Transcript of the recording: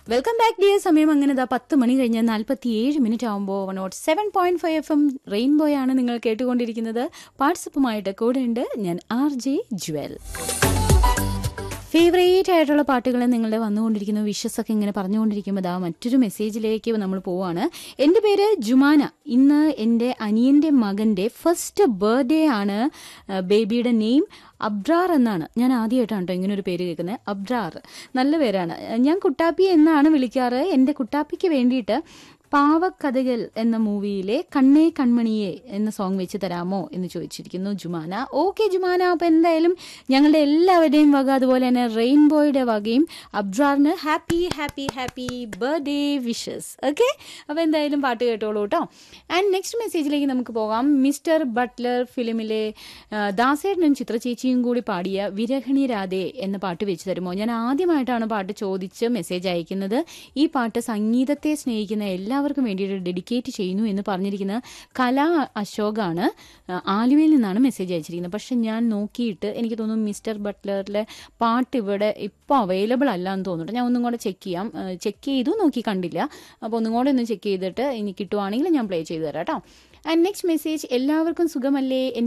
welcome back dear സമയം അങ്ങനെ ഇതാ പത്ത് മണി കഴിഞ്ഞ് നാൽപ്പത്തി ഏഴ് മിനിറ്റ് ആകുമ്പോൾ one naught seven point five F M rainbow ആണ് നിങ്ങൾ കേട്ടുകൊണ്ടിരിക്കുന്നത് വാട്സപ്പുമായിട്ട് കൂടെ ഉണ്ട് ഞാൻ ആർ ജെ ജ്വൽ ഫേവറേറ്റ് ആയിട്ടുള്ള പാട്ടുകൾ നിങ്ങളുടെ വന്നുകൊണ്ടിരിക്കുന്ന വിഷസ് ഒക്കെ ഇങ്ങനെ പറഞ്ഞുകൊണ്ടിരിക്കുമ്പോൾ ദാ മറ്റൊരു മെസ്സേജിലേക്ക് നമ്മൾ പോവാണ് എൻ്റെ പേര് ജുമാന ഇന്ന് എൻ്റെ അനിയൻ്റെ മകൻ്റെ ഫസ്റ്റ് ബർത്ത്ഡേ ആണ് ആ, ബേബിയുടെ നെയിം അബ്രാർ എന്നാണ് ഞാൻ ആദ്യമായിട്ടാണ് കേട്ടോ ഇങ്ങനെ ഒരു പേര് കേൾക്കുന്നത് അബ്രാർ നല്ല പേരാണ് ഞാൻ കുട്ടാപ്പി എന്നാണ് വിളിക്കാറ് എൻ്റെ കുട്ടാപ്പിക്ക് വേണ്ടിയിട്ട് പാവക്കഥകൾ എന്ന മൂവിയിലെ കണ്ണേ കൺമണിയെ എന്ന സോങ് വെച്ച് തരാമോ എന്ന് ചോദിച്ചിരിക്കുന്നു ജുമാന ഓക്കെ ജുമാന അപ്പൊ എന്തായാലും ഞങ്ങളുടെ എല്ലാവരുടെയും വക അതുപോലെ തന്നെ റെയിൻബോയുടെ വകയും അബ്രാറിന് happy happy happy birthday wishes okay അപ്പൊ എന്തായാലും പാട്ട് കേട്ടോളൂ കേട്ടോ ആൻഡ് നെക്സ്റ്റ് മെസ്സേജിലേക്ക് നമുക്ക് പോകാം മിസ്റ്റർ ബട്ട്ലർ ഫിലിമിലെ ആ, ദാസേട്ടനും ചിത്ര ചേച്ചിയും കൂടി പാടിയ വിരഹിണി രാധേ എന്ന പാട്ട് വെച്ച് തരുമോ ഞാൻ ആദ്യമായിട്ടാണ് പാട്ട് ചോദിച്ച് മെസ്സേജ് അയക്കുന്നത് ഈ പാട്ട് സംഗീതത്തെ സ്നേഹിക്കുന്ന എല്ലാവർക്കും വേണ്ടിയിട്ട് ഡെഡിക്കേറ്റ് ചെയ്യുന്നു എന്ന് പറഞ്ഞിരിക്കുന്ന കലാ അശോകാണ് ആ, ആലുവയിൽ നിന്നാണ് മെസ്സേജ് അയച്ചിരിക്കുന്നത് പക്ഷെ ഞാൻ നോക്കിയിട്ട് എനിക്ക് തോന്നുന്നു മിസ്റ്റർ ബട്ട്ലറിലെ പാട്ട് ഇവിടെ ഇപ്പോൾ അവൈലബിൾ അല്ല എന്ന് തോന്നുന്നു ഞാൻ ഒന്നും കൂടെ ചെക്ക് ചെയ്യാം ചെക്ക് ചെയ്തു നോക്കി കണ്ടില്ല അപ്പോൾ ഒന്നും കൂടെ ഒന്ന് ചെക്ക് ചെയ്തിട്ട് ഇനി കിട്ടുവാണെങ്കിൽ ഞാൻ പ്ലേ ചെയ്തു തരാം കേട്ടോ ആൻഡ് നെക്സ്റ്റ് മെസ്സേജ് എല്ലാവർക്കും സുഖമല്ലേ